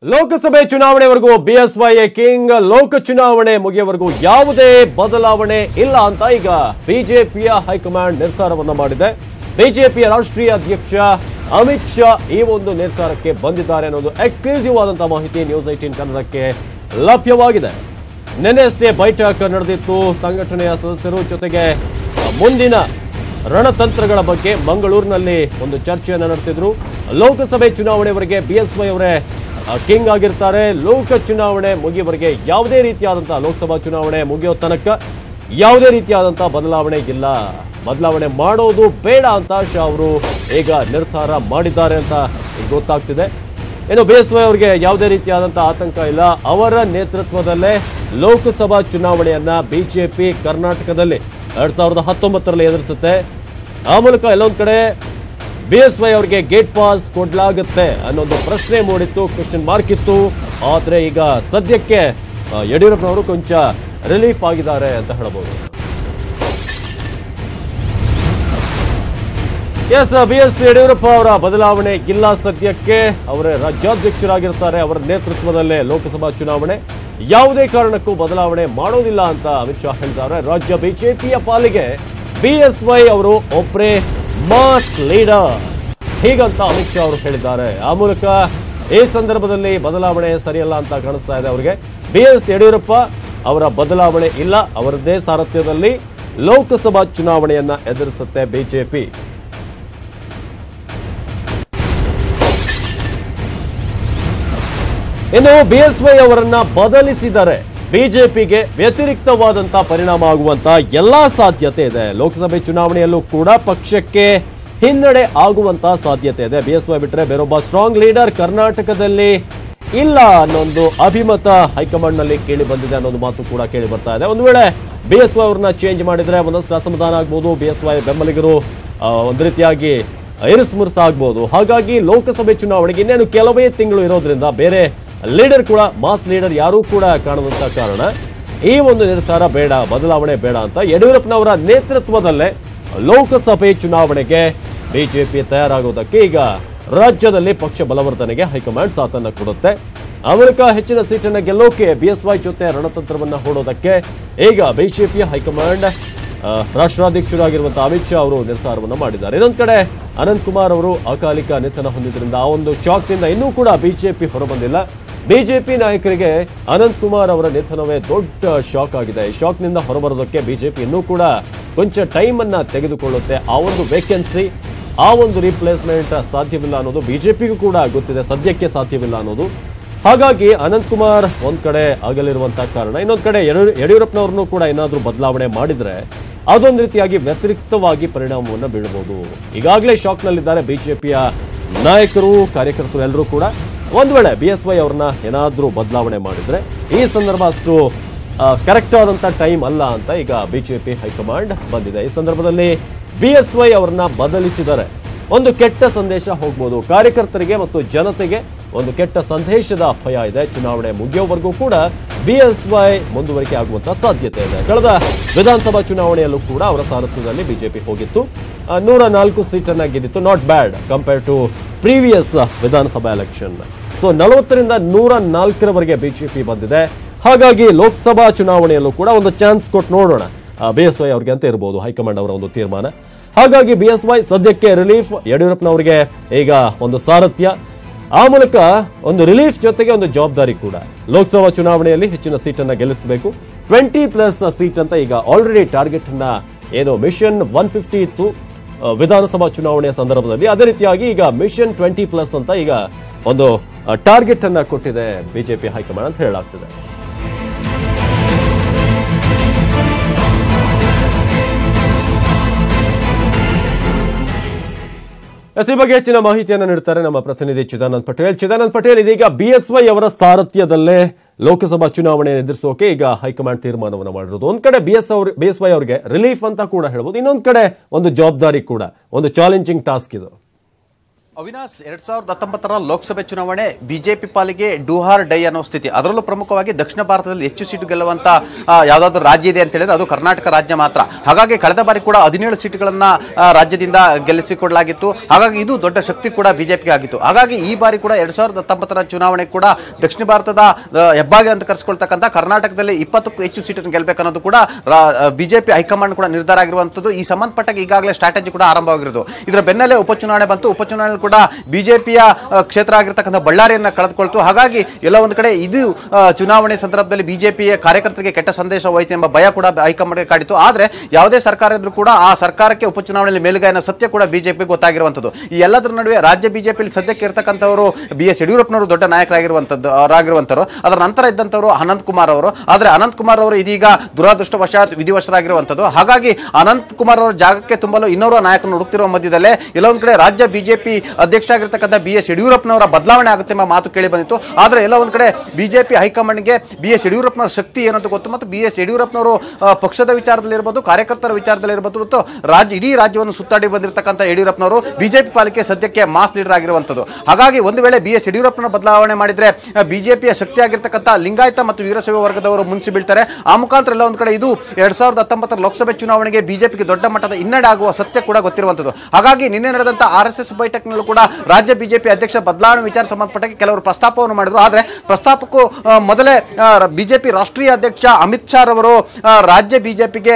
ಲೋಕಸಭೆ ಚುನಾವಣೆವರೆಗೂ BSY king ಲೋಕ ಚುನಾವಣೆ ಮುಗಿಯವರೆಗೂ ಯಾವುದೇ ಬದಲಾವಣೆ ಇಲ್ಲ ಅಂತ ಈಗ ಬಿಜೆಪಿಯ ಹೈಕಮಾಂಡ್ ನಿರ್ಧಾರವನ್ನು ಮಾಡಿದೆ ಬಿಜೆಪಿಯ ರಾಷ್ಟ್ರೀಯ ಅಧ್ಯಕ್ಷ ಅಮಿತ್ ಶಾ ಈ ಒಂದು ನಿರ್ಧಾರಕ್ಕೆ ಬಂದಿದ್ದಾರೆ ಅನ್ನೋದು ಎಕ್ಸ್ಕ್ಲೂಸಿವ್ ಆದಂತಹ ಮಾಹಿತಿ ನ್ಯೂಸ್ ಏಟೀನ್ ಕನ್ನಡಕ್ಕೆ ಲಭ್ಯವಾಗಿದೆ ನಿನ್ನೆಯಷ್ಟೇ ಬೈಠಕ್ ನಡೆದಿತ್ತು ಸಂಘಟನೆಯ ಸದಸ್ಯರು ಜೊತೆಗೆ ಮುಂದಿನ ರಣತಂತ್ರಗಳ ಬಗ್ಗೆ ಮಂಗಳೂರಿನಲ್ಲಿ ಒಂದು ಚರ್ಚೆಯನ್ನು ನಡೆಸಿದ್ರು ಲೋಕಸಭೆ ಚುನಾವಣೆವರೆಗೆ ಬಿಎಸ್ವೈ ಅವರೇ ಆ, ಕಿಂಗ್ ಆಗಿರ್ತಾರೆ ಲೋಕ ಚುನಾವಣೆ ಮುಗಿಯವರೆಗೆ ಯಾವುದೇ ರೀತಿಯಾದಂತಹ ಲೋಕಸಭಾ ಚುನಾವಣೆ ಮುಗಿಯೋ ತನಕ ಯಾವುದೇ ರೀತಿಯಾದಂತಹ ಬದಲಾವಣೆ ಇಲ್ಲ ಬದಲಾವಣೆ ಮಾಡೋದು ಬೇಡ ಅಂತ ಶಾ ಅವರು ಈಗ ನಿರ್ಧಾರ ಮಾಡಿದ್ದಾರೆ ಅಂತ ಈಗ ಗೊತ್ತಾಗ್ತಿದೆ ಇನ್ನು ಬಿಎಸ್ವೈ ಅವರಿಗೆ ಯಾವುದೇ ರೀತಿಯಾದಂತಹ ಆತಂಕ ಇಲ್ಲ ಅವರ ನೇತೃತ್ವದಲ್ಲೇ ಲೋಕಸಭಾ ಚುನಾವಣೆಯನ್ನ ಬಿಜೆಪಿ ಕರ್ನಾಟಕದಲ್ಲಿ ಎರಡ್ ಸಾವಿರದ ಹತ್ತೊಂಬತ್ತರಲ್ಲಿ ಎದುರಿಸುತ್ತೆ ಆ ಮೂಲಕ ಎಲ್ಲೊಂದ್ ಕಡೆ ಬಿಎಸ್ವೈ ಅವರಿಗೆ ಗೇಟ್ ಪಾಸ್ ಕೊಡ್ಲಾಗುತ್ತೆ ಅನ್ನೋದು ಪ್ರಶ್ನೆ ಮೂಡಿತ್ತು ಕ್ವಶನ್ ಮಾರ್ಕ್ ಇತ್ತು ಆದ್ರೆ ಈಗ ಸದ್ಯಕ್ಕೆ ಆ, ಯಡಿಯೂರಪ್ಪನವರು ಕೊಂಚ ರಿಲೀಫ್ ಆಗಿದ್ದಾರೆ ಅಂತ ಹೇಳಬಹುದು ಎಸ್ ಬಿ ಎಸ್ ಯಡಿಯೂರಪ್ಪ ಅವರ ಬದಲಾವಣೆ ಇಲ್ಲ ಸದ್ಯಕ್ಕೆ ಅವರೇ ರಾಜ್ಯಾಧ್ಯಕ್ಷರಾಗಿರ್ತಾರೆ ಅವರ ನೇತೃತ್ವದಲ್ಲೇ ಲೋಕಸಭಾ ಚುನಾವಣೆ ಯಾವುದೇ ಕಾರಣಕ್ಕೂ ಬದಲಾವಣೆ ಮಾಡೋದಿಲ್ಲ ಅಂತ ಅಮಿತ್ ಶಾ ಹೇಳಿದ್ದಾರೆ ರಾಜ್ಯ ಬಿಜೆಪಿಯ ಪಾಲಿಗೆ ಬಿಎಸ್ವೈ ಅವರು ಒಬ್ಬರೇ ಮಾಸ್ ಲೀಡರ್ ಹೀಗಂತ ಅಮಿತ್ ಶಾ ಅವರು ಹೇಳಿದ್ದಾರೆ ಆ ಮೂಲಕ ಈ ಸಂದರ್ಭದಲ್ಲಿ ಬದಲಾವಣೆ ಸರಿಯಲ್ಲ ಅಂತ ಕಾಣಿಸ್ತಾ ಇದೆ ಅವರಿಗೆ ಬಿ ಎಸ್ ಯಡಿಯೂರಪ್ಪ ಅವರ ಬದಲಾವಣೆ ಇಲ್ಲ ಅವರದ್ದೇ ಸಾರಥ್ಯದಲ್ಲಿ ಲೋಕಸಭಾ ಚುನಾವಣೆಯನ್ನ ಎದುರಿಸುತ್ತೆ ಬಿಜೆಪಿ ಇನ್ನು ಬಿಎಸ್ವೈ ಅವರನ್ನ ಬದಲಿಸಿದರೆ ಬಿಜೆಪಿಗೆ ವ್ಯತಿರಿಕ್ತವಾದಂತಹ ಪರಿಣಾಮ ಆಗುವಂತ ಎಲ್ಲಾ ಸಾಧ್ಯತೆ ಇದೆ ಲೋಕಸಭೆ ಚುನಾವಣೆಯಲ್ಲೂ ಕೂಡ ಪಕ್ಷಕ್ಕೆ ಹಿನ್ನಡೆ ಆಗುವಂತಹ ಸಾಧ್ಯತೆ ಇದೆ ಬಿಎಸ್ವೈ ಬಿಟ್ರೆ ಬೇರೊಬ್ಬ ಸ್ಟ್ರಾಂಗ್ ಲೀಡರ್ ಕರ್ನಾಟಕದಲ್ಲಿ ಇಲ್ಲ ಅನ್ನೊಂದು ಅಭಿಮತ ಹೈಕಮಾಂಡ್ ನಲ್ಲಿ ಕೇಳಿ ಬಂದಿದೆ ಅನ್ನೋದು ಮಾತು ಕೂಡ ಕೇಳಿ ಬರ್ತಾ ಇದೆ ಒಂದು ವೇಳೆ ಬಿಎಸ್ವೈ ಅವ್ರನ್ನ ಚೇಂಜ್ ಮಾಡಿದ್ರೆ ಒಂದಷ್ಟು ಅಸಮಾಧಾನ ಆಗ್ಬೋದು ಬಿಎಸ್ವೈ ಬೆಂಬಲಿಗರು ಆ, ಒಂದು ರೀತಿಯಾಗಿ ಇರಿಸುಮುರುಸ ಆಗ್ಬೋದು ಹಾಗಾಗಿ ಲೋಕಸಭೆ ಚುನಾವಣೆಗೆ ಇನ್ನೇನು ಕೆಲವೇ ತಿಂಗಳು ಇರೋದ್ರಿಂದ ಬೇರೆ ಲೀಡರ್ ಕೂಡ ಮಾಸ್ ಲೀಡರ್ ಯಾರೂ ಕೂಡ ಕಾಣುವಂತ ಕಾರಣ ಈ ಒಂದು ನಿರ್ಧಾರ ಬೇಡ ಬದಲಾವಣೆ ಬೇಡ ಅಂತ ಯಡಿಯೂರಪ್ಪನವರ ನೇತೃತ್ವದಲ್ಲೇ ಲೋಕಸಭೆ ಚುನಾವಣೆಗೆ ಬಿಜೆಪಿ ತಯಾರಾಗುವುದಕ್ಕೆ ಈಗ ರಾಜ್ಯದಲ್ಲಿ ಪಕ್ಷ ಬಲವರ್ಧನೆಗೆ ಹೈಕಮಾಂಡ್ ಸಾಥನ್ನ ಕೊಡುತ್ತೆ ಆ ಮೂಲಕ ಹೆಚ್ಚಿನ ಸೀಟನ್ನ ಗೆಲ್ಲೋಕೆ ಬಿಎಸ್ವೈ ಜೊತೆ ರಣತಂತ್ರವನ್ನ ಹೂಡೋದಕ್ಕೆ ಈಗ ಬಿಜೆಪಿಯ ಹೈಕಮಾಂಡ್ ಆ, ರಾಷ್ಟ್ರಾಧ್ಯಕ್ಷರಾಗಿರುವಂತಹ ಅಮಿತ್ ಶಾ ಅವರು ನಿರ್ಧಾರವನ್ನು ಮಾಡಿದ್ದಾರೆ ಇನ್ನೊಂದು ಕಡೆ ಅನಂತ್ ಕುಮಾರ್ ಅವರು ಅಕಾಲಿಕ ನಿಧನ ಹೊಂದಿದ್ರಿಂದ ಆ ಒಂದು ಶಾಕ್ನಿಂದ ಇನ್ನೂ ಕೂಡ ಬಿಜೆಪಿ ಹೊರಬಂದಿಲ್ಲ ಬಿಜೆಪಿ ನಾಯಕರಿಗೆ ಅನಂತ್ ಕುಮಾರ್ ಅವರ ನಿಧನವೇ ದೊಡ್ಡ ಶಾಕ್ ಆಗಿದೆ ಈ ಶಾಕ್ನಿಂದ ಹೊರಬರೋದಕ್ಕೆ ಬಿಜೆಪಿ ಇನ್ನೂ ಕೂಡ ಕೊಂಚ ಟೈಮ್ ಅನ್ನ ತೆಗೆದುಕೊಳ್ಳುತ್ತೆ ಆ ಒಂದು ವೇಕೆನ್ಸಿ ಆ ಒಂದು ರಿಪ್ಲೇಸ್ಮೆಂಟ್ ಸಾಧ್ಯವಿಲ್ಲ ಅನ್ನೋದು ಬಿಜೆಪಿಗೂ ಕೂಡ ಗೊತ್ತಿದೆ ಸದ್ಯಕ್ಕೆ ಸಾಧ್ಯವಿಲ್ಲ ಅನ್ನೋದು ಹಾಗಾಗಿ ಅನಂತ್ ಕುಮಾರ್ ಒಂದ್ ಕಡೆ ಆಗಲಿರುವಂತಹ ಕಾರಣ ಇನ್ನೊಂದ್ ಕಡೆ ಯಡಿಯೂರ್- ಯಡಿಯೂರಪ್ಪನವ್ರನ್ನು ಕೂಡ ಏನಾದ್ರೂ ಬದಲಾವಣೆ ಮಾಡಿದ್ರೆ ಅದೊಂದು ರೀತಿಯಾಗಿ ವ್ಯತಿರಿಕ್ತವಾಗಿ ಪರಿಣಾಮವನ್ನು ಬೀಳಬಹುದು ಈಗಾಗಲೇ ಶಾಕ್ನಲ್ಲಿದ್ದಾರೆ ಬಿಜೆಪಿಯ ನಾಯಕರು ಕಾರ್ಯಕರ್ತರು ಎಲ್ಲರೂ ಕೂಡ ಒಂದ್ ವೇಳೆ ಬಿ ಎಸ್ ವೈ ಅವ್ರನ್ನ ಏನಾದ್ರೂ ಬದಲಾವಣೆ ಮಾಡಿದ್ರೆ ಈ ಸಂದರ್ಭ ಅಷ್ಟು ಕರೆಕ್ಟ್ ಆದಂತ ಟೈಮ್ ಅಲ್ಲ ಅಂತ ಈಗ ಬಿಜೆಪಿ ಹೈಕಮಾಂಡ್ ಬಂದಿದೆ ಈ ಸಂದರ್ಭದಲ್ಲಿ ಬಿ ಎಸ್ ವೈ ಅವ್ರನ್ನ ಬದಲಿಸಿದರೆ ಒಂದು ಕೆಟ್ಟ ಸಂದೇಶ ಹೋಗ್ಬೋದು ಕಾರ್ಯಕರ್ತರಿಗೆ ಮತ್ತು ಜನತೆಗೆ ಒಂದು ಕೆಟ್ಟ ಸಂದೇಶದ ಭಯ ಇದೆ ಚುನಾವಣೆ ಮುಗಿಯೋವರೆಗೂ ಕೂಡ ಬಿಎಸ್ವೈ ಮುಂದುವರಿಕೆ ಆಗುವಂತ ಸಾಧ್ಯತೆ ಇದೆ ಕಳೆದ ವಿಧಾನಸಭಾ ಚುನಾವಣೆಯಲ್ಲೂ ಕೂಡ ಅವರ ಸಾರಥ್ಯದಲ್ಲಿ ಬಿಜೆಪಿ ಹೋಗಿತ್ತು ಆ, ನೂರ ನಾಲ್ಕು ಸೀಟನ್ನ ಗೆದ್ದಿತ್ತು not bad compare to previous Vidhana Sabha election so ನಲವತ್ತರಿಂದ ನೂರ ನಾಲ್ಕರವರೆಗೆ ಬಿಜೆಪಿ ಬಂದಿದೆ ಹಾಗಾಗಿ ಲೋಕಸಭಾ ಚುನಾವಣೆಯಲ್ಲೂ ಕೂಡ ಒಂದು ಚಾನ್ಸ್ ಕೊಟ್ಟು ನೋಡೋಣ ಬಿ ಎಸ್ ವೈ ಅವ್ರಿಗೆ ಅಂತ ಇರಬಹುದು ಹೈಕಮಾಂಡ್ ಅವರ ಒಂದು ತೀರ್ಮಾನ ಹಾಗಾಗಿ ಬಿ ಎಸ್ ವೈ ಸದ್ಯಕ್ಕೆ ರಿಲೀಫ್ ಯಡಿಯೂರಪ್ಪನವರಿಗೆ ಈಗ ಒಂದು ಸಾರಥ್ಯ ಆ ಮೂಲಕ ಒಂದು ರಿಲೀಫ್ ಜೊತೆಗೆ ಒಂದು ಜವಾಬ್ದಾರಿ ಕೂಡ ಲೋಕಸಭಾ ಚುನಾವಣೆಯಲ್ಲಿ ಹೆಚ್ಚಿನ ಸೀಟನ್ನ ಗೆಲ್ಲಿಸಬೇಕು ಟ್ವೆಂಟಿ ಪ್ಲಸ್ ಸೀಟ್ ಅಂತ ಈಗ ಆಲ್ರೆಡಿ ಟಾರ್ಗೆಟ್ ಅನ್ನ ಏನು ಮಿಷನ್ ಒನ್ ಫಿಫ್ಟಿ ಇತ್ತು ಆ, ವಿಧಾನಸಭಾ ಚುನಾವಣೆಯ ಸಂದರ್ಭದಲ್ಲಿ ಅದೇ ರೀತಿಯಾಗಿ ಈಗ ಮಿಷನ್ ಟ್ವೆಂಟಿ ಪ್ಲಸ್ ಅಂತ ಈಗ ಒಂದು ಟಾರ್ಗೆಟ್ ಅನ್ನ ಕೊಟ್ಟಿದೆ ಬಿಜೆಪಿ ಹೈಕಮಾಂಡ್ ಅಂತ ಹೇಳಲಾಗ್ತಿದೆ ಎಸ್ ಈ ಬಗ್ಗೆ ಹೆಚ್ಚಿನ ಮಾಹಿತಿಯನ್ನು ನೀಡ್ತಾರೆ ನಮ್ಮ ಪ್ರತಿನಿಧಿ ಚಿದಾನಂದ್ ಪಟೇಲ್ ಚಿದಾನಂದ್ ಪಟೇಲ್ ಇದೀಗ ಬಿಎಸ್ವೈ ಅವರ ಸಾರಥ್ಯದಲ್ಲೇ ಲೋಕಸಭಾ ಚುನಾವಣೆ ಎದುರಿಸೋಕೆ ಈಗ ಹೈಕಮಾಂಡ್ ತೀರ್ಮಾನವನ್ನು ಮಾಡಿರೋದು ಒಂದ್ ಕಡೆ ಬಿಎಸ್ ಅವ್ರ ಬಿಎಸ್ವೈ ಅವರಿಗೆ ರಿಲೀಫ್ ಅಂತ ಕೂಡ ಹೇಳ್ಬೋದು ಇನ್ನೊಂದ್ ಕಡೆ ಒಂದು ಜವಾಬ್ದಾರಿ ಕೂಡ ಒಂದು ಚಾಲೆಂಜಿಂಗ್ ಟಾಸ್ಕ್ ಇದು ಅವಿನಾಶ್ ಎರಡ್ ಸಾವಿರದ ಹತ್ತೊಂಬತ್ತರ ಲೋಕಸಭೆ ಚುನಾವಣೆ ಬಿಜೆಪಿ ಪಾಲಿಗೆ ಡೂಹಾರ್ ಡೈ ಅನ್ನೋ ಸ್ಥಿತಿ ಅದರಲ್ಲೂ ಪ್ರಮುಖವಾಗಿ ದಕ್ಷಿಣ ಭಾರತದಲ್ಲಿ ಹೆಚ್ಚು ಸೀಟು ಗೆಲ್ಲುವಂತ ಆ, ಯಾವ್ದಾದ್ರು ರಾಜ್ಯ ಇದೆ ಅಂತ ಹೇಳಿದ್ರೆ ಅದು ಕರ್ನಾಟಕ ರಾಜ್ಯ ಮಾತ್ರ ಹಾಗಾಗಿ ಕಳೆದ ಬಾರಿ ಕೂಡ ಹದಿನೇಳು ಸೀಟುಗಳನ್ನ ಆ, ರಾಜ್ಯದಿಂದ ಗೆಲ್ಲಿಸಿಕೊಡಲಾಗಿತ್ತು ಹಾಗಾಗಿ ಇದು ದೊಡ್ಡ ಶಕ್ತಿ ಕೂಡ ಬಿಜೆಪಿಗೆ ಆಗಿತ್ತು ಹಾಗಾಗಿ ಈ ಬಾರಿ ಕೂಡ ಎರಡ್ ಸಾವಿರದ ಹತ್ತೊಂಬತ್ತರ ಚುನಾವಣೆ ಕೂಡ ದಕ್ಷಿಣ ಭಾರತದ ಆ, ಹೆಬ್ಬಾಗಿ ಅಂತ ಕರೆಸ್ಕೊಳ್ತಕ್ಕಂಥ ಕರ್ನಾಟಕದಲ್ಲಿ ಇಪ್ಪತ್ತಕ್ಕೂ ಹೆಚ್ಚು ಸೀಟನ್ನು ಗೆಲ್ಲಬೇಕನ್ನೋದು ಕೂಡ ಬಿಜೆಪಿ ಹೈಕಮಾಂಡ್ ಕೂಡ ನಿರ್ಧಾರ ಆಗಿರುವಂತದ್ದು ಈ ಸಂಬಂಧಪಟ್ಟ ಈಗಾಗಲೇ ಸ್ಟ್ರಾಟಜಿ ಕೂಡ ಆರಂಭವಾಗಿರೋದು ಇದರ ಬೆನ್ನಲ್ಲೇ ಉಪಚುನಾವಣೆ ಬಂತು ಉಪಚುನಾವಣೆ ಕೂಡ ಬಿಜೆಪಿಯ ಕ್ಷೇತ್ರ ಆಗಿರ್ತಕ್ಕಂಥ ಬಳ್ಳಾರಿಯನ್ನ ಕಳೆದುಕೊಳ್ತು ಹಾಗಾಗಿ ಎಲ್ಲ ಒಂದು ಕಡೆ ಇದು ಆ, ಚುನಾವಣೆ ಸಂದರ್ಭದಲ್ಲಿ ಬಿಜೆಪಿಯ ಕಾರ್ಯಕರ್ತರಿಗೆ ಕೆಟ್ಟ ಸಂದೇಶ ಹೋಯಿತು ಎಂಬ ಭಯ ಕೂಡ ಹೈಕಮಾಂಡ್ಗೆ ಕಾಡಿತು ಆದ್ರೆ ಯಾವುದೇ ಸರ್ಕಾರ ಇದ್ರೂ ಕೂಡ ಆ ಸರ್ಕಾರಕ್ಕೆ ಉಪಚುನಾವಣೆಯಲ್ಲಿ ಮೇಲುಗೈನ ಸತ್ಯ ಕೂಡ ಬಿಜೆಪಿ ಗೊತ್ತಾಗಿರುವಂತದ್ದು ಈ ಎಲ್ಲದರ ನಡುವೆ ರಾಜ್ಯ ಬಿಜೆಪಿಯಲ್ಲಿ ಸದ್ಯಕ್ಕೆ ಇರ್ತಕ್ಕಂಥವರು ಬಿ ಎಸ್ ಯಡಿಯೂರಪ್ಪನವರು ದೊಡ್ಡ ನಾಯಕರಾಗಿರುವಂತದ್ದು ಅವರಾಗಿರುವಂತರು ಅದರ ನಂತರ ಇದ್ದಂಥವರು ಅನಂತ್ ಕುಮಾರ್ ಅವರು ಆದ್ರೆ ಅನಂತ್ ಕುಮಾರ್ ಅವರು ಇದೀಗ ದುರಾದೃಷ್ಟವಶಾತ್ ವಿಧಿವಶರಾಗಿರುವಂತದ್ದು ಹಾಗಾಗಿ ಅನಂತ್ ಕುಮಾರ್ ಅವರ ಜಾಗಕ್ಕೆ ತುಂಬಲು ಇನ್ನೋರ್ವ ನಾಯಕನ ಹುಡುಕ್ತಿರುವ ಮಧ್ಯದಲ್ಲೇ ಎಲ್ಲೊಂದ್ ಕಡೆ ರಾಜ್ಯ ಬಿಜೆಪಿ ಅಧ್ಯಕ್ಷ ಆಗಿರ್ತಕ್ಕಂಥ ಬಿ ಎಸ್ ಯಡಿಯೂರಪ್ಪನವರ ಬದಲಾವಣೆ ಆಗುತ್ತೆ ಎಂಬ ಮಾತು ಕೇಳಿ ಬಂದಿತ್ತು ಆದ್ರೆ ಎಲ್ಲ ಒಂದ್ ಕಡೆ ಬಿಜೆಪಿ ಹೈಕಮಾಂಡ್ಗೆ ಬಿ ಎಸ್ ಯಡಿಯೂರಪ್ಪನವರ ಶಕ್ತಿ ಏನಂತ ಗೊತ್ತು ಮತ್ತು ಬಿ ಎಸ್ ಯಡಿಯೂರಪ್ಪನವರು ಆ, ಪಕ್ಷದ ವಿಚಾರದಲ್ಲಿ ಇರ್ಬೋದು ಕಾರ್ಯಕರ್ತರ ವಿಚಾರದಲ್ಲಿ ಇರ್ಬೋದು ಮತ್ತು ರಾಜ್ಯ ಇಡೀ ರಾಜ್ಯವನ್ನು ಸುತ್ತಾಡಿ ಬಂದಿರತಕ್ಕಂಥ ಯಡಿಯೂರಪ್ಪನವರು ಬಿಜೆಪಿ ಪಾಲಿಕೆ ಸದ್ಯಕ್ಕೆ ಮಾಸ್ ಲೀಡರ್ ಆಗಿರುವಂತದ್ದು ಹಾಗಾಗಿ ಒಂದು ವೇಳೆ ಬಿ ಎಸ್ ಯಡಿಯೂರಪ್ಪನ ಬದಲಾವಣೆ ಮಾಡಿದ್ರೆ ಬಿಜೆಪಿಯ ಶಕ್ತಿ ಆಗಿರ್ತಕ್ಕಂಥ ಲಿಂಗಾಯತ ಮತ್ತು ವೀರಶೈವ ವರ್ಗದವರು ಮುನ್ಸಿ ಬೀಳ್ತಾರೆ ಆ ಮುಖಾಂತರ ಎಲ್ಲ ಒಂದ್ ಕಡೆ ಇದು ಎರಡ್ ಸಾವಿರದ ಹತ್ತೊಂಬತ್ತರ ಲೋಕಸಭೆ ಚುನಾವಣೆಗೆ ಬಿಜೆಪಿಗೆ ದೊಡ್ಡ ಮಟ್ಟದ ಹಿನ್ನಡೆ ಆಗುವ ಸತ್ಯ ಕೂಡ ಗೊತ್ತಿರುವಂತದ್ದು ಹಾಗಾಗಿ ನಿನ್ನೆ ನಡೆದಂತ ಆರ್ ಎಸ್ ಎಸ್ ಬೈಠಕ್ನಲ್ಲೂ ಕೂಡ ರಾಜ್ಯ ಬಿಜೆಪಿ ಅಧ್ಯಕ್ಷ ಬದಲಾವಣೆ ವಿಚಾರ ಸಂಬಂಧಪಟ್ಟ ಕೆಲವರು ಪ್ರಸ್ತಾಪವನ್ನು ಮಾಡಿದ್ರು ಆದ್ರೆ ಪ್ರಸ್ತಾಪಕ್ಕೂ ಆ, ಮೊದಲೇ ಬಿಜೆಪಿ ರಾಷ್ಟ್ರೀಯ ಅಧ್ಯಕ್ಷ ಅಮಿತ್ ಶಾ ರವರು ಆ, ರಾಜ್ಯ ಬಿಜೆಪಿಗೆ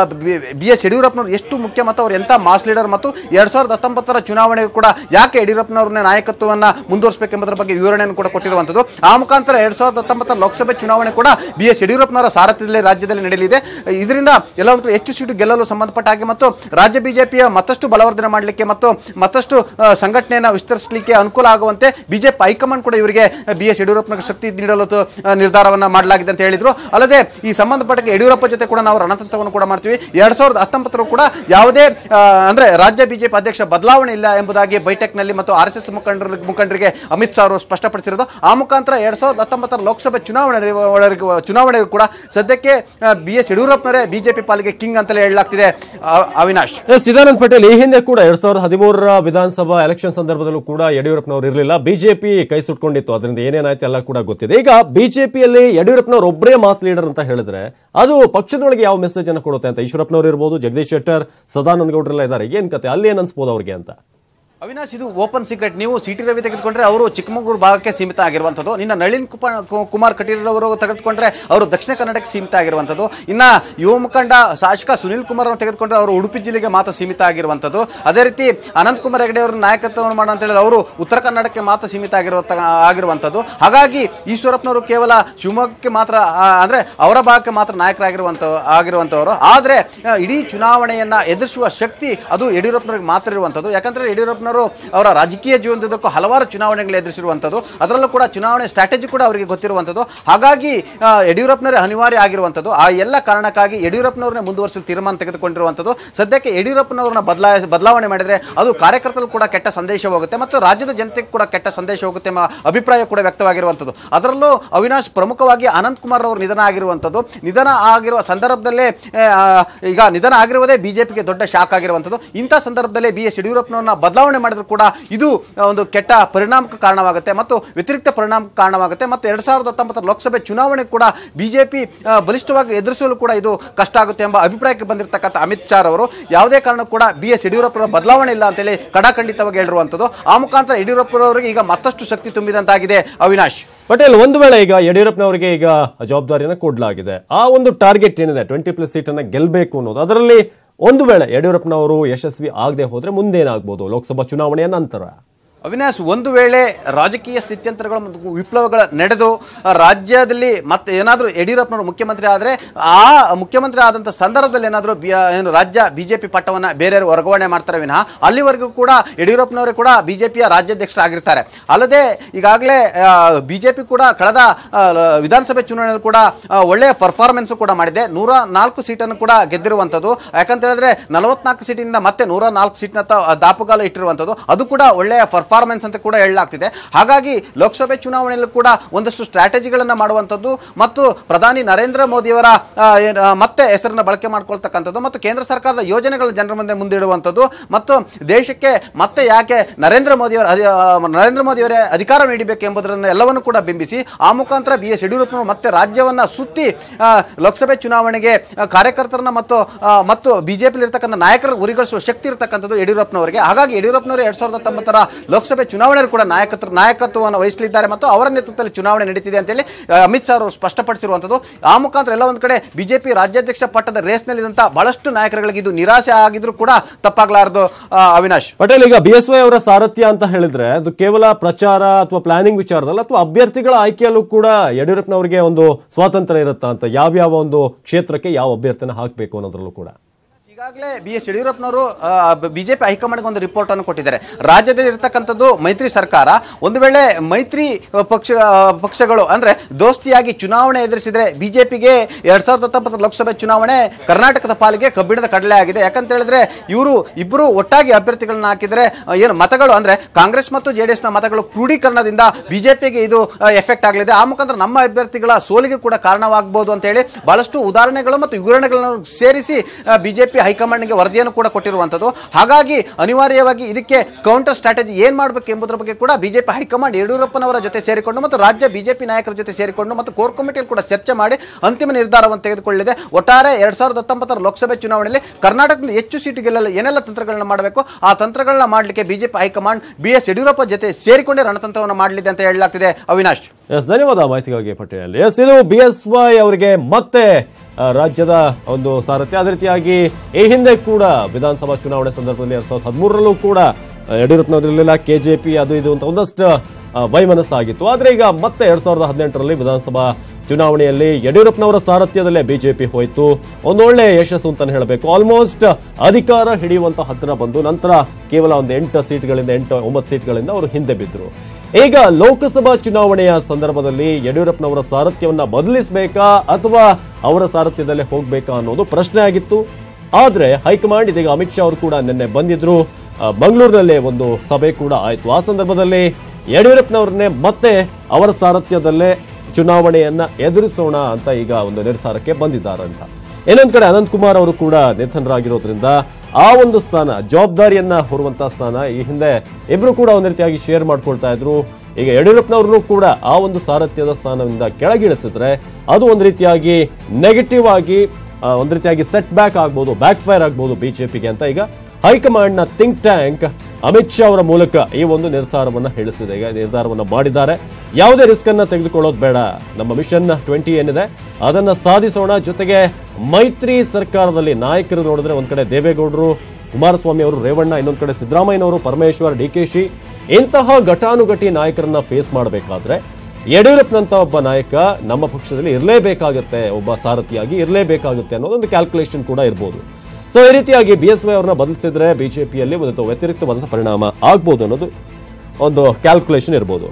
ಬಿ ಎಸ್ ಯಡಿಯೂರಪ್ಪನವರು ಎಷ್ಟು ಮುಖ್ಯ ಮತ್ತು ಅವರು ಎಂತ ಮಾಸ್ ಲೀಡರ್ ಮತ್ತು ಎರಡ್ ಸಾವಿರದ ಹತ್ತೊಂಬತ್ತರ ಚುನಾವಣೆಗೂ ಕೂಡ ಯಾಕೆ ಯಡಿಯೂರಪ್ಪನವ್ರನ್ನ ನಾಯಕತ್ವವನ್ನ ಮುಂದುವರಿಸಬೇಕೆಂಬುದರ ಬಗ್ಗೆ ವಿವರಣೆಯನ್ನು ಕೂಡ ಕೊಟ್ಟಿರುವಂತದ್ದು ಆ ಮುಖಾಂತರ ಎರಡ್ ಸಾವಿರದ ಹತ್ತೊಂಬತ್ತರ ಲೋಕಸಭೆ ಚುನಾವಣೆ ಕೂಡ ಬಿ ಎಸ್ ಯಡಿಯೂರಪ್ಪನವರ ಸಾರಥ್ಯದಲ್ಲಿ ರಾಜ್ಯದಲ್ಲಿ ನಡೆಯಲಿದೆ ಇದರಿಂದ ಎಲ್ಲ ಒಂದು ಕಡೆ ಹೆಚ್ಚು ಸೀಟು ಗೆಲ್ಲಲು ಸಂಬಂಧಪಟ್ಟ ಹಾಗೆ ಮತ್ತು ರಾಜ್ಯ ಬಿಜೆಪಿಯ ಮತ್ತಷ್ಟು ಬಲವರ್ಧನೆ ಮಾಡಲಿಕ್ಕೆ ಮತ್ತು ಮತ್ತಷ್ಟು ಆ, ಸಂಘಟನೆಯನ್ನು ವಿಸ್ತರಿಸಲಿಕ್ಕೆ ಅನುಕೂಲ ಆಗುವಂತೆ ಬಿಜೆಪಿ ಹೈಕಮಾಂಡ್ ಕೂಡ ಇವರಿಗೆ ಬಿ ಎಸ್ ಯಡಿಯೂರಪ್ಪನಿಗೆ ಶಕ್ತಿ ನೀಡಲು ತ- ಆ, ನಿರ್ಧಾರವನ್ನ ಮಾಡಲಾಗಿದೆ ಅಂತ ಹೇಳಿದ್ರು ಅಲ್ಲದೆ ಈ ಸಂಬಂಧಪಟ್ಟ ಯಡಿಯೂರಪ್ಪ ಜೊತೆ ಕೂಡ ನಾವು ರಣತಂತ್ರವನ್ನು ಕೂಡ ಮಾಡ್ತೀವಿ ಎರಡ್ ಸಾವಿರದ ಹತ್ತೊಂಬತ್ತರ ಕೂಡ ಯಾವುದೇ ಆ, ಅಂದ್ರೆ ರಾಜ್ಯ ಬಿಜೆಪಿ ಅಧ್ಯಕ್ಷ ಬದಲಾವಣೆ ಇಲ್ಲ ಎಂಬುದಾಗಿ ಬೈಠಕ್ನಲ್ಲಿ ಮತ್ತು ಆರ್ ಎಸ್ ಎಸ್ ಮುಖಂಡರ ಮುಖಂಡರಿಗೆ ಅಮಿತ್ ಶಾ ಅವರು ಸ್ಪಷ್ಟಪಡಿಸಿರೋದು ಆ ಮುಖಾಂತರ ಎರಡ್ ಸಾವಿರದ ಹತ್ತೊಂಬತ್ತರ ಲೋಕಸಭೆ ಚುನಾವಣೆ ಒಳಗೆ- ಚುನಾವಣೆಗೂ ಕೂಡ ಸದ್ಯಕ್ಕೆ ಬಿ ಎಸ್ ಯಡಿಯೂರಪ್ಪನವರೇ ಬಿಜೆಪಿ ಪಾಲಿಗೆ ಕಿಂಗ್ ಅಂತಲೇ ಹೇಳಲಾಗ್ತಿದೆ ಆ- ಅವಿನಾಶ್ ಎಸ್ ಚಿದಾನಂದ್ ಪಟೇಲ್ ಈ ಹಿಂದೆ ಕೂಡ ಎರಡ್ ಸಾವಿರದ ಹದಿಮೂರರ ವಿಧಾನಸಭಾ ಎಲೆಕ್ಷನ್ ಸಂದರ್ಭದಲ್ಲೂ ಕೂಡ ಯಡಿಯೂರಪ್ಪನವರು ಇರಲಿಲ್ಲ ಬಿಜೆಪಿ ಕೈ ಸುಟ್ಕೊಂಡಿತ್ತು ಅದರಿಂದ ಏನೇನಾಯ್ತು ಎಲ್ಲ ಕೂಡ ಗೊತ್ತಿದೆ ಈಗ ಬಿಜೆಪಿಯಲ್ಲಿ ಯಡಿಯೂರಪ್ಪನವರು ಒಬ್ಬರೇ ಮಾಸ್ ಲೀಡರ್ ಅಂತ ಹೇಳಿದ್ರೆ ಅದು ಪಕ್ಷದೊಳಗೆ ಯಾವ ಮೆಸೇಜ್ ಅನ್ನು ಕೊಡುತ್ತೆ ಅಂತ ಈಶ್ವರಪ್ಪನವರು ಇರ್ಬೋದು ಜಗದೀಶ್ ಶೆಟ್ಟರ್ ಸದಾನಂದ ಗೌಡ್ರೆಲ್ಲ ಇದ್ದಾರೆ ಏನ್ ಕತೆ ಅಲ್ಲಿ ಏನ್ ಅನ್ಸ್ಬೋದು ಅವ್ರಿಗೆ ಅಂತ ಅವಿನಾಶ್ ಇದು ಓಪನ್ ಸೀಕ್ರೆಟ್ ನೀವು ಸಿಟಿ ರವಿ ತೆಗೆದುಕೊಂಡ್ರೆ ಅವರು ಚಿಕ್ಕಮಗಳೂರು ಭಾಗಕ್ಕೆ ಸೀಮಿತ ಆಗಿರುವಂಥದ್ದು ಇನ್ನ ನಳಿನ್ ಕುಪ- ಕು- ಕುಮಾರ್ ಕಟೀಲ್ ಅವರು ತೆಗೆದುಕೊಂಡ್ರೆ ಅವರು ದಕ್ಷಿಣ ಕನ್ನಡಕ್ಕೆ ಸೀಮಿತ ಆಗಿರುವಂಥದ್ದು ಇನ್ನ ಯುವ ಮುಖಂಡ ಶಾಸಕ ಸುನಿಲ್ ಕುಮಾರ್ ಅವರು ತೆಗೆದುಕೊಂಡ್ರೆ ಅವರು ಉಡುಪಿ ಜಿಲ್ಲೆಗೆ ಮಾತ್ರ ಸೀಮಿತ ಆಗಿರುವಂಥದ್ದು ಅದೇ ರೀತಿ ಅನಂತ್ ಕುಮಾರ್ ಹೆಗಡೆ ಅವರು ನಾಯಕತ್ವವನ್ನು ಮಾಡ ಅಂತ ಹೇಳಿದ್ರೆ ಅವರು ಉತ್ತರ ಕನ್ನಡಕ್ಕೆ ಮಾತ್ರ ಸೀಮಿತ ಆಗಿರುವ ಆಗಿರುವಂಥದ್ದು ಹಾಗಾಗಿ ಈಶ್ವರಪ್ಪನವರು ಕೇವಲ ಶಿವಮೊಗ್ಗಕ್ಕೆ ಮಾತ್ರ ಆ, ಅಂದ್ರೆ ಅವರ ಭಾಗಕ್ಕೆ ಮಾತ್ರ ನಾಯಕರಾಗಿರುವಂತ ಆಗಿರುವಂತವರು ಆದ್ರೆ ಆ, ಇಡೀ ಚುನಾವಣೆಯನ್ನ ಎದುರಿಸುವ ಶಕ್ತಿ ಅದು ಯಡಿಯೂರಪ್ಪನವರಿಗೆ ಮಾತ್ರ ಇರುವಂತದ್ದು ಯಾಕಂದ್ರೆ ಯಡಿಯೂರಪ್ಪನವರು ಅವರ ರಾಜಕೀಯ ಜೀವನದುದ್ದಕ್ಕೂ ಹಲವಾರು ಚುನಾವಣೆಗಳು ಎದುರಿಸಿರುವಂತದ್ದು ಅದರಲ್ಲೂ ಕೂಡ ಚುನಾವಣೆ ಸ್ಟ್ರಾಟಜಿ ಕೂಡ ಅವರಿಗೆ ಗೊತ್ತಿರುವಂತದ್ದು ಹಾಗಾಗಿ ಆ, ಯಡಿಯೂರಪ್ಪನವರೇ ಅನಿವಾರ್ಯ ಆಗಿರುವಂತದ್ದು ಆ ಎಲ್ಲ ಕಾರಣಕ್ಕಾಗಿ ಯಡಿಯೂರಪ್ಪನವ್ರನ್ನೇ ಮುಂದುವರಿಸಲು ತೀರ್ಮಾನ ತೆಗೆದುಕೊಂಡಿರುವಂತದ್ದು ಸದ್ಯಕ್ಕೆ ಯಡಿಯೂರಪ್ಪನವ್ರನ್ನ ಬದಲಾ ಬದಲಾವಣೆ ಮಾಡಿದ್ರೆ ಅದು ಕಾರ್ಯಕರ್ತರು ಕೂಡ ಕೆಟ್ಟ ಸಂದೇಶ ಹೋಗುತ್ತೆ ಮತ್ತು ರಾಜ್ಯದ ಜನತೆಗೆ ಕೂಡ ಕೆಟ್ಟ ಸಂದೇಶ ಹೋಗುತ್ತೆ ಎಂಬ ಅಭಿಪ್ರಾಯ ಕೂಡ ವ್ಯಕ್ತವಾಗಿರುವಂಥದ್ದು ಅದರಲ್ಲೂ ಅವಿನಾಶ್ ಪ್ರಮುಖವಾಗಿ ಅನಂತ್ ಕುಮಾರ್ ಅವರು ನಿಧನ ಆಗಿರುವಂಥದ್ದು ನಿಧನ ಆಗಿರುವ ಸಂದರ್ಭದಲ್ಲೇ ಆ, ಈಗ ನಿಧನ ಆಗಿರುವುದೇ ಬಿಜೆಪಿಗೆ ದೊಡ್ಡ ಶಾಕ್ ಆಗಿರುವಂಥದ್ದು ಇಂಥ ಸಂದರ್ಭದಲ್ಲೇ ಬಿ ಎಸ್ ಯಡಿಯೂರಪ್ಪನವ್ರನ್ನ ಬದಲಾವಣೆ ಮಾಡಿದ್ರು ಕೂಡ ಇದು ಆ, ಒಂದು ಕೆಟ್ಟ ಪರಿಣಾಮಕ್ಕೆ ಕಾರಣವಾಗುತ್ತೆ ಮತ್ತು ವ್ಯತಿರಿಕ್ತ ಪರಿಣಾಮಕ್ಕೆ ಕಾರಣವಾಗುತ್ತೆ ಮತ್ತು ಎರಡ್ ಸಾವಿರದ ಹತ್ತೊಂಬತ್ತರ ಲೋಕಸಭೆ ಚುನಾವಣೆ ಕೂಡ ಬಿಜೆಪಿ ಬಲಿಷ್ಠವಾಗಿ ಎದುರಿಸಲು ಕೂಡ ಇದು ಕಷ್ಟ ಆಗುತ್ತೆ ಎಂಬ ಅಭಿಪ್ರಾಯಕ್ಕೆ ಬಂದಿರತಕ್ಕಂಥ ಅಮಿತ್ ಶಾ ಅವರು ಯಾವುದೇ ಕಾರಣಕ್ಕೂ ಕೂಡ ಬಿ ಎಸ್ ಯಡಿಯೂರಪ್ಪರ ಬದಲಾವಣೆ ಇಲ್ಲ ಅಂತೇಳಿ ಕಡಾಖಂಡಿತವಾಗಿ ಹೇಳಿರುವಂಥದ್ದು ಆ ಮುಖಾಂತರ ಯಡಿಯೂರಪ್ಪರವರಿಗೆ ಈಗ ಮತ್ತಷ್ಟು ಶಕ್ತಿ ತುಂಬಿದಂತಾಗಿದೆ ಅವಿನಾಶ್ ಪಟೇಲ್ ಒಂದು ವೇಳೆ ಈಗ ಯಡಿಯೂರಪ್ಪನವರಿಗೆ ಈಗ ಜವಾಬ್ದಾರಿಯನ್ನು ಕೊಡಲಾಗಿದೆ ಆ ಒಂದು ಟಾರ್ಗೆಟ್ ಏನಿದೆ ಟ್ವೆಂಟಿ ಪ್ಲಸ್ ಸೀಟ್ ಅನ್ನ ಗೆಲ್ಲಬೇಕು ಅನ್ನೋದು ಅದರಲ್ಲಿ ಒಂದು ವೇಳೆ ಯಡಿಯೂರಪ್ಪನವರು ಯಶಸ್ವಿ ಆಗದೆ ಹೋದ್ರೆ ಮುಂದೇನಾಗ್ಬೋದು ಲೋಕಸಭಾ ಚುನಾವಣೆಯ ನಂತರ ಅವಿನಾಶ್ ಒಂದು ವೇಳೆ ರಾಜಕೀಯ ಸ್ಥಿತ್ಯಂತರಗಳು ಮತ್ತು ವಿಪ್ಲವಗಳ ನಡೆದು ಆ, ರಾಜ್ಯದಲ್ಲಿ ಮತ್ತೆ ಏನಾದರೂ ಯಡಿಯೂರಪ್ಪನವರು ಮುಖ್ಯಮಂತ್ರಿ ಆದರೆ ಆ ಮುಖ್ಯಮಂತ್ರಿ ಆದಂಥ ಸಂದರ್ಭದಲ್ಲಿ ಏನಾದರೂ ಏನು ರಾಜ್ಯ ಬಿಜೆಪಿ ಪಟ್ಟವನ್ನ ಬೇರೆಯವರು ವರ್ಗಾವಣೆ ಮಾಡ್ತಾರೆ ವಿನಃ ಅಲ್ಲಿವರೆಗೂ ಕೂಡ ಯಡಿಯೂರಪ್ಪನವರೇ ಕೂಡ ಬಿಜೆಪಿಯ ರಾಜ್ಯಾಧ್ಯಕ್ಷರಾಗಿರ್ತಾರೆ ಅಲ್ಲದೆ ಈಗಾಗಲೇ ಬಿಜೆಪಿ ಕೂಡ ಕಳೆದ ಆ, ಲ- ವಿಧಾನಸಭೆ ಚುನಾವಣೆಯಲ್ಲಿ ಕೂಡ ಆ, ಒಳ್ಳೆಯ ಪರ್ಫಾರ್ಮೆನ್ಸ್ ಕೂಡ ಮಾಡಿದೆ ನೂರ ನಾಲ್ಕು ಸೀಟನ್ನು ಕೂಡ ಗೆದ್ದಿರುವಂಥದ್ದು ಯಾಕಂತ ಹೇಳಿದ್ರೆ ನಲವತ್ನಾಲ್ಕು ಸೀಟಿಂದ ಮತ್ತೆ ನೂರ ನಾಲ್ಕು ಸೀಟ್ನ ದಾಪುಗಾಲ ಇಟ್ಟಿರುವಂಥದ್ದು ಅದು ಕೂಡ ಒಳ್ಳೆಯ ಪರ್ಫಾರ್ಮೆನ್ಸ್ ಪರ್ಫಾರ್ಮೆನ್ಸ್ ಅಂತ ಕೂಡ ಹೇಳಲಾಗ್ತಿದೆ ಹಾಗಾಗಿ ಲೋಕಸಭೆ ಚುನಾವಣೆಯಲ್ಲೂ ಕೂಡ ಒಂದಷ್ಟು ಸ್ಟ್ರಾಟಜಿಗಳನ್ನ ಮಾಡುವಂಥದ್ದು ಮತ್ತು ಪ್ರಧಾನಿ ನರೇಂದ್ರ ಮೋದಿಯವರ ಆ, ಏನ್- ಆ, ಮತ್ತೆ ಹೆಸರನ್ನ ಬಳಕೆ ಮಾಡ್ಕೊಳ್ತಕ್ಕಂಥದ್ದು ಮತ್ತು ಕೇಂದ್ರ ಸರ್ಕಾರದ ಯೋಜನೆಗಳ ಜನರ ಮುಂದೆ ಮುಂದಿಡುವಂಥದ್ದು ಮತ್ತು ದೇಶಕ್ಕೆ ಮತ್ತೆ ಯಾಕೆ ನರೇಂದ್ರ ಮೋದಿಯವರ ಅಧಿ- ಆ, ನರೇಂದ್ರ ಮೋದಿಯವರೇ ಅಧಿಕಾರ ನೀಡಬೇಕು ಎಂಬುದನ್ನು ಎಲ್ಲವನ್ನು ಕೂಡ ಬಿಂಬಿಸಿ ಆ ಮುಖಾಂತರ ಬಿ ಎಸ್ ಯಡಿಯೂರಪ್ಪನವರು ಮತ್ತೆ ರಾಜ್ಯವನ್ನ ಸುತ್ತಿ ಆ, ಲೋಕಸಭೆ ಚುನಾವಣೆಗೆ ಆ, ಕಾರ್ಯಕರ್ತರನ್ನ ಮತ್ತು ಆ, ಮತ್ತು ಬಿಜೆಪಿ ಇರ್ತಕ್ಕಂಥ ನಾಯಕರ ಉರಿಗಳಿಸುವ ಶಕ್ತಿ ಇರತಕ್ಕಂಥದ್ದು ಯಡಿಯೂರಪ್ಪನವರಿಗೆ ಹಾಗಾಗಿ ಯಡಿಯೂರಪ್ಪನವರು ಎರಡ್ ಸಾವಿರದ ಹತ್ತೊಂಬತ್ತರ ಲೋಕಸಭೆ ಚುನಾವಣೆಯಲ್ಲಿ ಕೂಡ ನಾಯಕತ್ವ ನಾಯಕತ್ವವನ್ನು ವಹಿಸಲಿದ್ದಾರೆ ಮತ್ತು ಅವರ ನೇತೃತ್ವದಲ್ಲಿ ಚುನಾವಣೆ ನಡೀತಿದೆ ಅಂತೇಳಿ ಆ, ಅಮಿತ್ ಶಾ ಅವರು ಸ್ಪಷ್ಟಪಡಿಸಿರುವಂಥದ್ದು ಆ ಮುಖಾಂತರ ಎಲ್ಲ ಒಂದು ಕಡೆ ಬಿಜೆಪಿ ರಾಜ್ಯಾಧ್ಯಕ್ಷ ಪಟ್ಟದ ರೇಸ್ನಲ್ಲಿದ್ದಂಥ ಬಹಳಷ್ಟು ನಾಯಕರುಗಳಿಗೆ ಇದು ನಿರಾಸೆ ಆಗಿದ್ರು ಕೂಡ ತಪ್ಪಾಗಲಾರದು ಅವಿನಾಶ್ ಪಟೇಲ್ ಈಗ ಬಿ ಎಸ್ ವೈ ಅವರ ಸಾರಥ್ಯ ಅಂತ ಹೇಳಿದ್ರೆ ಅದು ಕೇವಲ ಪ್ರಚಾರ ಅಥವಾ ಪ್ಲಾನಿಂಗ್ ವಿಚಾರದಲ್ಲ ಅಥವಾ ಅಭ್ಯರ್ಥಿಗಳ ಆಯ್ಕೆಯಲ್ಲೂ ಕೂಡ ಯಡಿಯೂರಪ್ಪನವರಿಗೆ ಒಂದು ಸ್ವಾತಂತ್ರ್ಯ ಇರುತ್ತಾ ಅಂತ ಯಾವ್ಯಾವ ಒಂದು ಕ್ಷೇತ್ರಕ್ಕೆ ಯಾವ ಅಭ್ಯರ್ಥಿನ ಹಾಕಬೇಕು ಅನ್ನೋದ್ರಲ್ಲೂ ಕೂಡ ಈಗಾಗಲೇ ಬಿ ಎಸ್ ಯಡಿಯೂರಪ್ಪನವರು ಬಿಜೆಪಿ ಹೈಕಮಾಂಡ್ಗೆ ಒಂದು ರಿಪೋರ್ಟ್ ಅನ್ನು ಕೊಟ್ಟಿದ್ದಾರೆ ರಾಜ್ಯದಲ್ಲಿ ಇರತಕ್ಕಂಥದ್ದು ಮೈತ್ರಿ ಸರ್ಕಾರ ಒಂದು ವೇಳೆ ಮೈತ್ರಿ ಆ, ಪಕ್ಷ ಆ, ಪಕ್ಷಗಳು ಅಂದ್ರೆ ದೋಸ್ತಿಯಾಗಿ ಚುನಾವಣೆ ಎದುರಿಸಿದ್ರೆ ಬಿಜೆಪಿಗೆ ಎರಡ್ ಸಾವಿರದ ಹತ್ತೊಂಬತ್ತರ ಲೋಕಸಭೆ ಚುನಾವಣೆ ಕರ್ನಾಟಕದ ಪಾಲಿಗೆ ಕಬ್ಬಿಣದ ಕಡಲೆ ಆಗಿದೆ ಯಾಕಂತ ಹೇಳಿದ್ರೆ ಇವರು ಇಬ್ಬರು ಒಟ್ಟಾಗಿ ಅಭ್ಯರ್ಥಿಗಳನ್ನ ಹಾಕಿದ್ರೆ ಆ, ಏನು ಮತಗಳು ಅಂದ್ರೆ ಕಾಂಗ್ರೆಸ್ ಮತ್ತು ಜೆಡಿಎಸ್ ನ ಮತಗಳು ಕ್ರೋಢೀಕರಣದಿಂದ ಬಿಜೆಪಿಗೆ ಇದು ಎಫೆಕ್ಟ್ ಆಗಲಿದೆ ಆ ಮುಖಾಂತರ ನಮ್ಮ ಅಭ್ಯರ್ಥಿಗಳ ಸೋಲಿಗೆ ಕೂಡ ಕಾರಣವಾಗಬಹುದು ಅಂತ ಹೇಳಿ ಬಹಳಷ್ಟು ಉದಾಹರಣೆಗಳು ಮತ್ತು ವಿವರಣೆಗಳನ್ನು ಸೇರಿಸಿ ಬಿಜೆಪಿ ಹೈಕಮಾಂಡ್ಗೆ ವರದಿಯನ್ನು ಕೂಡ ಕೊಟ್ಟಿರುವಂತದ್ದು ಹಾಗಾಗಿ ಅನಿವಾರ್ಯವಾಗಿ ಇದಕ್ಕೆ ಕೌಂಟರ್ ಸ್ಟ್ರಾಟಜಿ ಏನ್ ಮಾಡಬೇಕು ಎಂಬುದರ ಬಗ್ಗೆ ಕೂಡ ಬಿಜೆಪಿ ಹೈಕಮಾಂಡ್ ಯಡಿಯೂರಪ್ಪನವರ ಜೊತೆ ಸೇರಿಕೊಂಡು ಮತ್ತು ರಾಜ್ಯ ಬಿಜೆಪಿ ನಾಯಕರ ಜೊತೆ ಸೇರಿಕೊಂಡು ಮತ್ತು ಕೋರ್ ಕಮಿಟಿಯಲ್ಲಿ ಕೂಡ ಚರ್ಚೆ ಮಾಡಿ ಅಂತಿಮ ನಿರ್ಧಾರವನ್ನು ತೆಗೆದುಕೊಳ್ಳಿದೆ ಒಟ್ಟಾರೆ ಎರಡ್ ಸಾವಿರದ ಹತ್ತೊಂಬತ್ತರ ಲೋಕಸಭೆ ಚುನಾವಣೆಯಲ್ಲಿ ಕರ್ನಾಟಕದಿಂದ ಹೆಚ್ಚು ಸೀಟು ಗೆಲ್ಲಲು ಏನೆಲ್ಲ ತಂತ್ರಗಳನ್ನ ಮಾಡಬೇಕು ಆ ತಂತ್ರಗಳನ್ನ ಮಾಡಲಿಕ್ಕೆ BJP high command B S Yediyurappa ಜೊತೆ ಸೇರಿಕೊಂಡೇ ರಣತಂತ್ರವನ್ನು ಮಾಡಲಿದೆ ಅಂತ ಹೇಳಲಾಗ್ತಿದೆ ಅವಿನಾಶ್ ಎಸ್ ಧನ್ಯವಾದ ಮಾಹಿತಿಗಾಗಿ ಪಟೇಲ್ ಎಸ್ ಇದು ಬಿ ಎಸ್ ವೈ ಅವರಿಗೆ ಮತ್ತೆ ಆ, ರಾಜ್ಯದ ಒಂದು ಸಾರಥ್ಯ ಅದೇ ರೀತಿಯಾಗಿ ಈ ಹಿಂದೆ ಕೂಡ ವಿಧಾನಸಭಾ ಚುನಾವಣೆ ಸಂದರ್ಭದಲ್ಲಿ ಎರಡ್ ಸಾವಿರದ ಹದಿಮೂರರಲ್ಲೂ ಕೂಡ ಆ, ಯಡಿಯೂರಪ್ಪನವರಿರಲಿಲ್ಲ ಕೆಜೆಪಿ ಅದು ಇದು ಅಂತ ಒಂದಷ್ಟು ಆ, ವೈಮನಸ್ಸಾಗಿತ್ತು ಆದ್ರೆ ಈಗ ಮತ್ತೆ ಎರಡ್ ಸಾವಿರದ ಹದಿನೆಂಟರಲ್ಲಿ ವಿಧಾನಸಭಾ ಚುನಾವಣೆಯಲ್ಲಿ ಯಡಿಯೂರಪ್ಪನವರ ಸಾರಥ್ಯದಲ್ಲೇ ಬಿಜೆಪಿ ಹೋಯಿತು ಒಂದೊಳ್ಳೆ ಯಶಸ್ಸು ಅಂತಾನೆ ಹೇಳಬೇಕು ಆಲ್ಮೋಸ್ಟ್ ಅಧಿಕಾರ ಹಿಡಿಯುವಂತ ಹತ್ತಿರ ಬಂದು ನಂತರ ಕೇವಲ ಒಂದು ಎಂಟು ಸೀಟ್ಗಳಿಂದ ಎಂಟು ಒಂಬತ್ತು ಸೀಟ್ಗಳಿಂದ ಅವರು ಹಿಂದೆ ಬಿದ್ದರು ಈಗ ಲೋಕಸಭಾ ಚುನಾವಣೆಯ ಸಂದರ್ಭದಲ್ಲಿ ಯಡಿಯೂರಪ್ಪನವರ ಸಾರಥ್ಯವನ್ನ ಬದಲಿಸಬೇಕಾ ಅಥವಾ ಅವರ ಸಾರಥ್ಯದಲ್ಲೇ ಹೋಗ್ಬೇಕಾ ಅನ್ನೋದು ಪ್ರಶ್ನೆ ಆಗಿತ್ತು ಆದ್ರೆ ಹೈಕಮಾಂಡ್ ಇದೀಗ ಅಮಿತ್ ಶಾ ಅವರು ಕೂಡ ನಿನ್ನೆ ಬಂದಿದ್ರು ಆ, ಮಂಗಳೂರಿನಲ್ಲೇ ಒಂದು ಸಭೆ ಕೂಡ ಆಯ್ತು ಆ ಸಂದರ್ಭದಲ್ಲಿ ಯಡಿಯೂರಪ್ಪನವ್ರನ್ನೇ ಮತ್ತೆ ಅವರ ಸಾರಥ್ಯದಲ್ಲೇ ಚುನಾವಣೆಯನ್ನ ಎದುರಿಸೋಣ ಅಂತ ಈಗ ಒಂದು ನಿರ್ಧಾರಕ್ಕೆ ಬಂದಿದ್ದಾರಂತ ಇನ್ನೊಂದ್ ಕಡೆ ಅನಂತ್ ಕುಮಾರ್ ಅವರು ಕೂಡ ನಿಧನರಾಗಿರೋದ್ರಿಂದ ಆ ಒಂದು ಸ್ಥಾನ ಜವಾಬ್ದಾರಿಯನ್ನ ಹೊರುವಂತ ಸ್ಥಾನ ಈ ಹಿಂದೆ ಇಬ್ರು ಕೂಡ ಒಂದ್ ರೀತಿಯಾಗಿ ಶೇರ್ ಮಾಡ್ಕೊಳ್ತಾ ಇದ್ರು ಈಗ ಯಡಿಯೂರಪ್ಪನವ್ರನ್ನು ಕೂಡ ಆ ಒಂದು ಸಾರಥ್ಯದ ಸ್ಥಾನದಿಂದ ಕೆಳಗಿಳಿಸಿದ್ರೆ ಅದು ಒಂದ್ ರೀತಿಯಾಗಿ ನೆಗೆಟಿವ್ ಆಗಿ ಆ, ಒಂದ್ ರೀತಿಯಾಗಿ ಸೆಟ್ ಬ್ಯಾಕ್ ಆಗ್ಬೋದು ಬ್ಯಾಕ್ ಫೈರ್ ಆಗ್ಬೋದು ಬಿಜೆಪಿಗೆ ಅಂತ ಈಗ ಹೈಕಮಾಂಡ್ ನ ಥಿಂಕ್ ಟ್ಯಾಂಕ್ ಅಮಿತ್ ಶಾ ಅವರ ಮೂಲಕ ಈ ಒಂದು ನಿರ್ಧಾರವನ್ನ ಹೇಳಿಸಿದೆ ಈಗ ನಿರ್ಧಾರವನ್ನ ಮಾಡಿದ್ದಾರೆ ಯಾವುದೇ ರಿಸ್ಕ್ ಅನ್ನ ತೆಗೆದುಕೊಳ್ಳೋದು ಬೇಡ ನಮ್ಮ ಮಿಷನ್ ಟ್ವೆಂಟಿ ಏನಿದೆ ಅದನ್ನ ಸಾಧಿಸೋಣ ಜೊತೆಗೆ ಮೈತ್ರಿ ಸರ್ಕಾರದಲ್ಲಿ ನಾಯಕರು ನೋಡಿದ್ರೆ ಒಂದ್ ಕಡೆ ದೇವೇಗೌಡರು ಕುಮಾರಸ್ವಾಮಿ ಅವರು ರೇವಣ್ಣ ಇನ್ನೊಂದ್ ಕಡೆ ಸಿದ್ದರಾಮಯ್ಯನವರು ಪರಮೇಶ್ವರ್ ಡಿ ಕೆ ಶಿ ಇಂತಹ ಘಟಾನುಘಟಿ ನಾಯಕರನ್ನ ಫೇಸ್ ಮಾಡಬೇಕಾದ್ರೆ ಯಡಿಯೂರಪ್ಪನಂತ ಒಬ್ಬ ನಾಯಕ ನಮ್ಮ ಪಕ್ಷದಲ್ಲಿ ಇರಲೇಬೇಕಾಗುತ್ತೆ ಒಬ್ಬ ಸಾರಥಿಯಾಗಿ ಇರಲೇಬೇಕಾಗುತ್ತೆ ಅನ್ನೋದೊಂದು ಕ್ಯಾಲ್ಕುಲೇಷನ್ ಕೂಡ ಇರ್ಬೋದು ಸೊ ಈ ರೀತಿಯಾಗಿ ಬಿ ಎಸ್ ವೈ ಅವ್ರನ್ನ ಬದಲಿಸಿದ್ರೆ ಬಿಜೆಪಿಯಲ್ಲಿ ಒಂದು ವ್ಯತಿರಿಕ್ತವಾದಂಥ ಪರಿಣಾಮ ಆಗ್ಬೋದು ಅನ್ನೋದು ಒಂದು ಕ್ಯಾಲ್ಕುಲೇಷನ್ ಇರ್ಬೋದು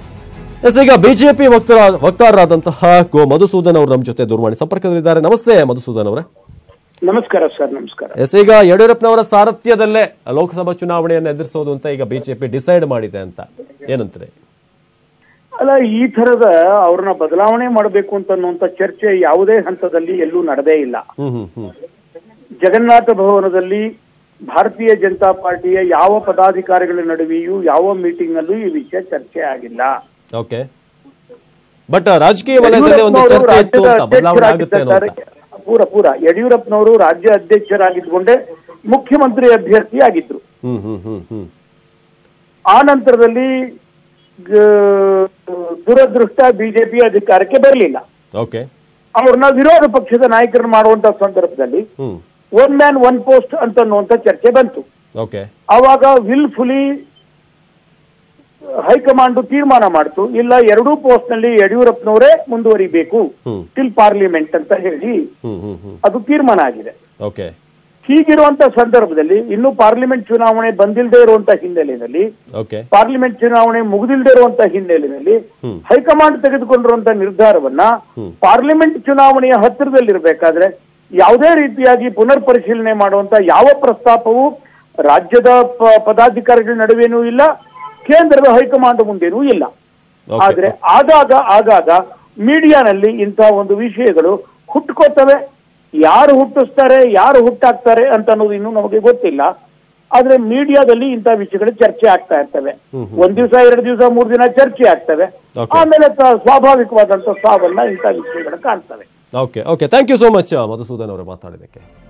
ಎಸ್ ಈಗ ಬಿಜೆಪಿ ವಕ್ತಾರ ವಕ್ತಾರರಾದಂತಹ ಗೋ ಮಧುಸೂದನ್ ಅವರು ನಮ್ಮ ಜೊತೆ ದೂರವಾಣಿ ಸಂಪರ್ಕದಲ್ಲಿದ್ದಾರೆ ನಮಸ್ತೆ ಮಧುಸೂದನ್ ಅವರೇ ನಮಸ್ಕಾರ ಸರ್ ನಮಸ್ಕಾರ ಎಸ್ ಈಗ ಯಡಿಯೂರಪ್ಪನವರ ಸಾರಥ್ಯದಲ್ಲೇ ಲೋಕಸಭಾ ಚುನಾವಣೆಯನ್ನು ಎದುರಿಸೋದು ಅಂತ ಈಗ ಬಿಜೆಪಿ ಡಿಸೈಡ್ ಮಾಡಿದೆ ಅಂತ ಏನಂತಾರೆ ಅಲ್ಲ ಈ ತರದ ಅವ್ರನ್ನ ಬದಲಾವಣೆ ಮಾಡಬೇಕು ಅಂತ ಅನ್ನುವಂತ ಚರ್ಚೆ ಯಾವುದೇ ಹಂತದಲ್ಲಿ ಎಲ್ಲೂ ನಡೆದೇ ಇಲ್ಲ ಹ್ಮ್ ಹ್ಮ್ ಹ್ಮ್ ಜಗನ್ನಾಥ ಭವನದಲ್ಲಿ ಭಾರತೀಯ ಜನತಾ ಪಾರ್ಟಿಯ ಯಾವ ಪದಾಧಿಕಾರಿಗಳ ನಡುವೆಯೂ ಯಾವ ಮೀಟಿಂಗ್ ನಲ್ಲೂ ಈ ವಿಷಯ ಚರ್ಚೆ ಆಗಿಲ್ಲ ಓಕೆ ಬಟ್ ರಾಜಕೀಯ ವಲಯದಲ್ಲಿ ಒಂದು ಯಡಿಯೂರಪ್ಪನವರು ಚರ್ಚೆ ಇತ್ತು ರಾಜ್ಯದ ಅಂತ ಬದಲಾವಣೆ ಆಗುತ್ತೆ ಅನ್ನೋ ಅಧ್ಯಕ್ಷರಾಗಿದ್ದಾರೆ. ಪೂರ ಪೂರ ಯಡಿಯೂರಪ್ಪನವರು ರಾಜ್ಯ ಅಧ್ಯಕ್ಷರಾಗಿದ್ಕೊಂಡೆ ಮುಖ್ಯಮಂತ್ರಿ ಅಭ್ಯರ್ಥಿ ಆಗಿದ್ರು ಹ್ಮ್ ಹ್ಮ್ ಹ್ಮ್ ಹ್ಮ್ ಆ ನಂತರದಲ್ಲಿ ಗ- ದುರದೃಷ್ಟ ಬಿಜೆಪಿ ಅಧಿಕಾರಕ್ಕೆ ಬರಲಿಲ್ಲ ಓಕೆ ಅವ್ರನ್ನ ವಿರೋಧ ಪಕ್ಷದ ನಾಯಕರನ್ನ ಮಾಡುವಂತ ಸಂದರ್ಭದಲ್ಲಿ hmm one man one post ಅಂತ ಅನ್ನುವಂತ ಚರ್ಚೆ ಬಂತು ಓಕೆ ಆವಾಗ ವಿಲ್ಫುಲಿ ಹೈಕಮಾಂಡ್ ತೀರ್ಮಾನ ಮಾಡ್ತು ಇಲ್ಲ ಎರಡೂ ಪೋಸ್ಟ್ ನಲ್ಲಿ ಯಡಿಯೂರಪ್ಪನವರೇ ಮುಂದುವರಿಬೇಕು ಹ್ಮ್ ಟಿಲ್ ಪಾರ್ಲಿಮೆಂಟ್ ಅಂತ ಹೇಳಿ ಹ್ಮ್ ಹ್ಮ್ ಹ್ಮ್ ಅದು ತೀರ್ಮಾನ ಆಗಿದೆ ಓಕೆ ಹೀಗಿರುವಂತ ಸಂದರ್ಭದಲ್ಲಿ ಇನ್ನು ಪಾರ್ಲಿಮೆಂಟ್ ಚುನಾವಣೆ ಬಂದಿಲ್ಲದೆ ಇರುವಂತ ಹಿನ್ನೆಲೆಯಲ್ಲಿ ಓಕೆ ಪಾರ್ಲಿಮೆಂಟ್ ಚುನಾವಣೆ ಮುಗಿದಿಲ್ಲದೆ ಇರುವಂತ ಹಿನ್ನೆಲೆಯಲ್ಲಿ ಹ್ಮ್. ಹೈಕಮಾಂಡ್ ತೆಗೆದುಕೊಂಡಿರುವಂತ ನಿರ್ಧಾರವನ್ನ ಹ್ಮ್. ಪಾರ್ಲಿಮೆಂಟ್ ಚುನಾವಣೆಯ ಹತ್ತಿರದಲ್ಲಿರ್ಬೇಕಾದ್ರೆ ಯಾವುದೇ ರೀತಿಯಾಗಿ ಪುನರ್ ಪರಿಶೀಲನೆ ಮಾಡುವಂತ ಯಾವ ಪ್ರಸ್ತಾಪವು ರಾಜ್ಯದ ಪ- ಪದಾಧಿಕಾರಿಗಳ ನಡುವೆನೂ ಇಲ್ಲ ಕೇಂದ್ರದ ಹೈಕಮಾಂಡ್ ಮುಂದೇನೂ ಇಲ್ಲ Okay. ಆದ್ರೆ ಆಗಾಗ ಆಗಾಗ ಮೀಡಿಯಾನಲ್ಲಿ ಇಂಥ ಒಂದು ವಿಷಯಗಳು ಹುಟ್ಕೋತವೆ ಯಾರು ಹುಟ್ಟಿಸ್ತಾರೆ ಯಾರು ಹುಟ್ಟಾಕ್ತಾರೆ ಅಂತ ಅನ್ನೋದು ಇನ್ನೂ ನಮಗೆ ಗೊತ್ತಿಲ್ಲ ಆದ್ರೆ ಮೀಡಿಯಾದಲ್ಲಿ ಇಂಥ ವಿಷಯಗಳು ಚರ್ಚೆ ಆಗ್ತಾ ಇರ್ತವೆ ಒಂದ್ ದಿವಸ ಎರಡು ದಿವಸ ಮೂರ್ ದಿನ ಚರ್ಚೆ ಆಗ್ತವೆ Okay. ಆಮೇಲೆ ತ- ಸ್ವಾಭಾವಿಕವಾದಂತ ಸಾವನ್ನ ಇಂಥ ವಿಷಯಗಳು ಕಾಣ್ತವೆ okay okay thank you so much Madhusudan ಅವರೇ ಮಾತಾಡಿದ್ದಕ್ಕೆ